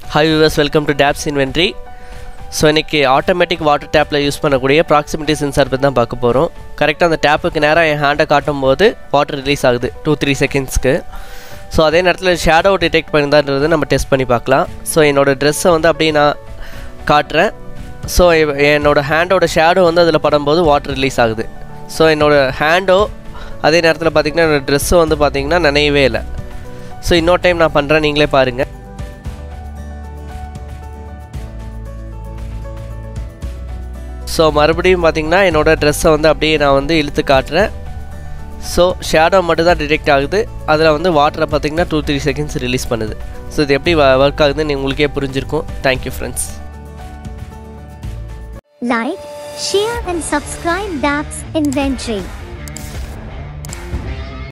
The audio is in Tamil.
High viewers welcome to taps inventory so இன்றைக்கி ஆட்டோமேட்டிக் வாட்டர் டேப்பில் யூஸ் பண்ணக்கூடிய ப்ராக்சிமிட்டி சென்சார் பற்றி தான் பார்க்க போகிறோம் கரெக்டாக அந்த டேப்புக்கு நேராக என் ஹேண்டை காட்டும் போது வாட்டர் ரிலீஸ் ஆகுது டூ த்ரீ செகண்ட்ஸ்க்கு ஸோ அதே நேரத்தில் ஷேடோ டிடெக்ட் பண்ணுதான்றது நம்ம டெஸ்ட் பண்ணி பார்க்கலாம் ஸோ என்னோடய ட்ரெஸ்ஸை வந்து அப்படியே நான் காட்டுறேன் ஸோ என்னோடய ஹேண்டோட ஷேடோ வந்து அதில் படும்போது வாட்டர் ரிலீஸ் ஆகுது ஸோ என்னோடய ஹேண்டோ அதே நேரத்தில் பார்த்திங்கன்னா என்னோடய ட்ரெஸ்ஸும் வந்து பார்த்திங்கன்னா நனையவே இல்லை ஸோ இன்னொரு டைம் நான் பண்ணுறேன் நீங்களே பாருங்கள் ஸோ மறுபடியும் பார்த்தீங்கன்னா என்னோடய ட்ரெஸ்ஸை வந்து அப்படியே நான் வந்து இழுத்து காட்டுறேன் ஸோ ஷேடோ மட்டும் தான் டிடெக்ட் ஆகுது அதில் வந்து வாட்டரை பார்த்தீங்கன்னா டூ த்ரீ செகண்ட்ஸ் ரிலீஸ் பண்ணுது ஸோ இது எப்படி ஒர்க் ஆகுதுன்னு உங்களுக்கே புரிஞ்சிருக்கும் thank you friends Like, share and subscribe Daps Inventory.